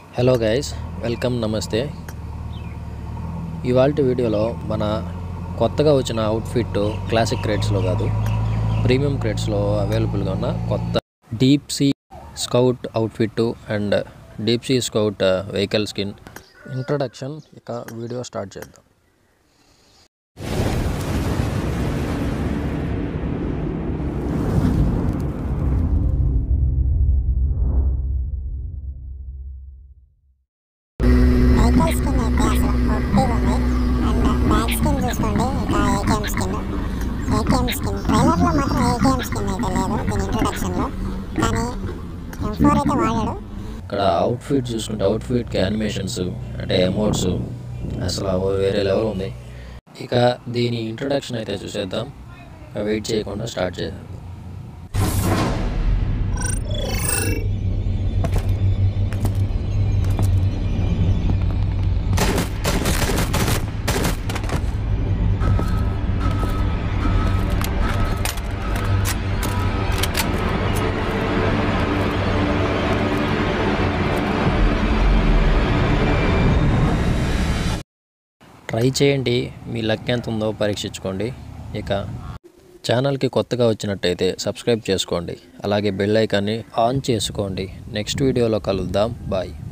hello guys welcome నమస్తే ఇవాళ వీడియోలో మన కొత్తగా వచ్చిన అవుట్ఫిట్ క్లాసిక్ క్రేట్స్లో కాదు ప్రీమియం క్రేట్స్లో అవైలబుల్గా ఉన్న కొత్త deep sea scout outfit and deep sea scout vehicle skin introduction ఇక వీడియో స్టార్ట్ చేద్దాం వెహికల్ స్కిన్ అయితే అసలు ఒట్టిగా ఉంది అండ్ బ్యాక్ స్కిన్ చూసుకోండి ఇక ఏకేఎం స్కిన్ ఏకేఎం స్కిన్ ట్రైలర్లో మాత్రం ఏకేఎం స్కిన్ అయితే లేదు దీని ఇంట్రొడక్షన్లో కానీ ఎం ఫోర్ అయితే వాడాడు ఇక్కడ అవుట్ఫిట్ చూసుకుంటే అవుట్ఫిట్కి యానిమేషన్స్ అంటే ఎమోట్స్ అసలు అవి వేరే లెవెల్ ఉంది ఇక దీని ఇంట్రడక్షన్ అయితే చూసేద్దాం ఇక వెయిట్ చేయకుండా స్టార్ట్ చేద్దాం ట్రై చేయండి మీ లక్ ఎంత ఉందో పరీక్షించుకోండి ఇక ఛానల్కి కొత్తగా వచ్చినట్టయితే సబ్స్క్రైబ్ చేసుకోండి అలాగే బెల్ ఐకాన్ని ఆన్ చేసుకోండి నెక్స్ట్ వీడియోలో కలుద్దాం బాయ్